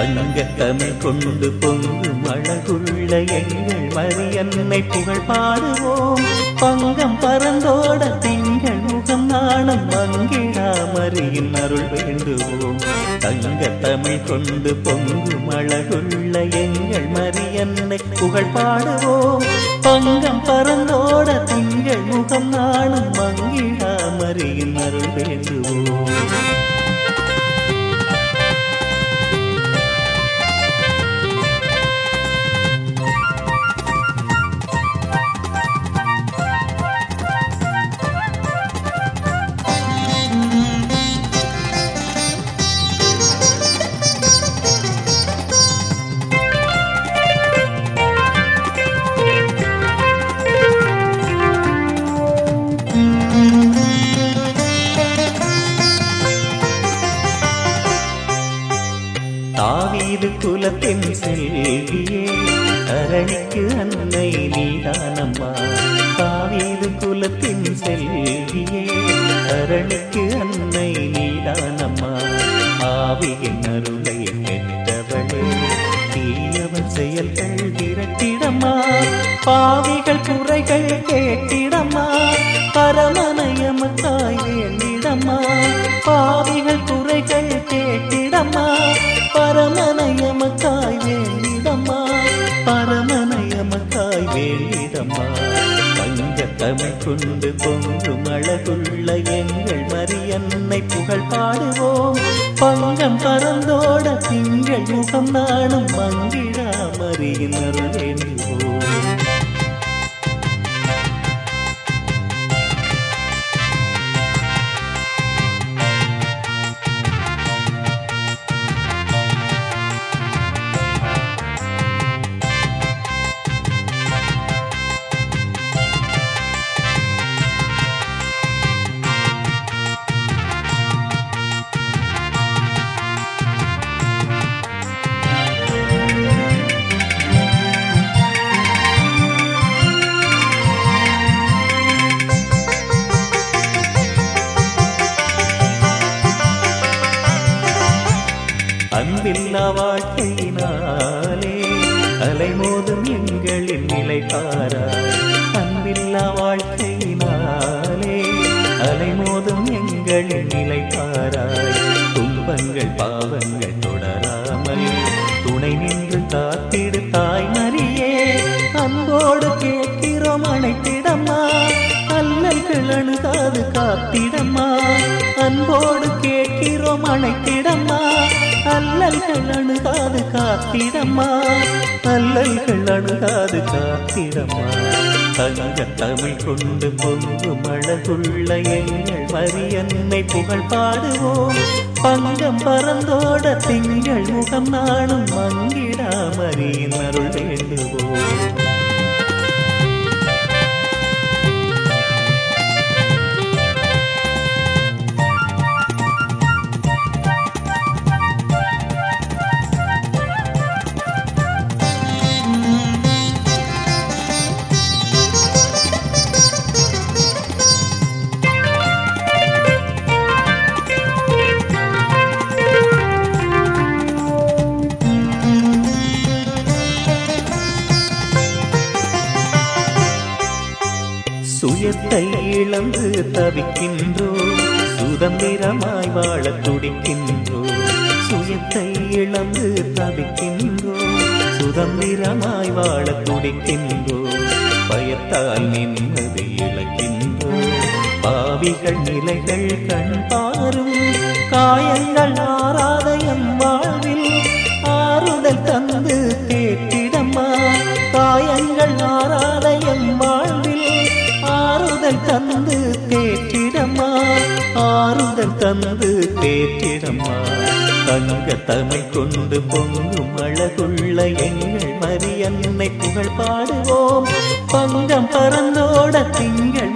தங்கத்தமிழ் கொண்டு பொங்கும் அழகுள்ள எங்கள் மரியன்னை புகழ் பாடுவோம் பங்கம் பறந்தோட திங்கள் முகம் நாணம் மங்கிடாமரியின் அருள் வேண்டுவோம் தங்கத்தமிழ் கொண்டு பொங்கும் அழகுள்ள எங்கள் மரியன்னை புகழ் பாடுவோம் பங்கம் பறந்தோட திங்கள் முகம் நாணம் மங்கிடாமரியின் அருள் வேண்டுவோம் தாவீது குலத்தின் செல்வியே தரணிக்கு அன்னை நீதானம்மா தாவீது குலத்தின் செல்வியே தரணிக்கு அன்னை நீதானம்மா ஆவியின் அருளை பெற்றவளே தீயவன் செயல்கள் விரட்டிடம்மா பாவிகள் குறைகள் கேட்டிடம்மா பரமனயமத்தாய் வேண்டிடம்மா பாவிகள் குறைகள் கேட்டிடம்மா பரமனயமக்காய் வேண்டிடம்மா பரமனயமக்காய் வேண்டிடம்மா தங்க தமிழ் கொண்டு பொங்கும் அழகுள்ள எங்கள் மரியன்னை புகழ் பாடுவோம் பங்கம் பறந்தோட திங்கள் முகம் நானும் மங்கிடா மரியின் அருள் வேண்டுவோம் அன்பில்லா வாழ்க்கையினாலே அலைமோதும் எங்களின் நிலை பாராய் அன்பில்லா வாழ்க்கையினாலே அலைமோதும் எங்களின் நிலை பாராய் துன்பங்கள் பாவங்கள் தொடராமல் துணை நின்று காத்திடு தாய் மரியே அன்போடு கேட்கிறோம் அணைத்திடம்மா அல்லல்கள் அணுகாது காத்திடம்மா அன்போடு கேட்கிறோம் அணைத்திடம்மா அல்லல்கள் அணுகாது காத்திடம்மா அல்லல்கள் அணுகாது காத்திடம்மா தங்க தமிழ் கொண்டு பொங்கும் அழகுள்ள எங்கள் மரியன்னை புகழ் பாடுவோம் பங்கம் பறந்தோட திங்கள் முகம் நானும் மங்கிடா மரியின் அருள் வேண்டுவோம் சுயத்தை இழந்து தவிக்கின்றோம் சுதந்திரமாய் வாழ துடிக்கின்றோம் சுயத்தை இழந்து தவிக்கின்றோம் சுதந்திரமாய் வாழ துடிக்கின்றோம் பயத்தால் நிம்மதி இழக்கின்றோம் பாவிகள் நிலைகள் கண் பாரும் காயங்கள் ஆறாத எம் வாழ்வில் ஆறுதல் தந்து தேற்றிடம்மா காயங்கள் ஆறாத எம் வாழ்வில் ஆறுதல் தந்து தேற்றிடம்மா ஆறுதல் தந்து தேற்றிடம்மா தங்க தமிழ் கொண்டு பொங்கும் அழகுள்ள எங்கள் மரியன்னை புகழ் பாடுவோம் பங்கம் பறந்தோட திங்கள்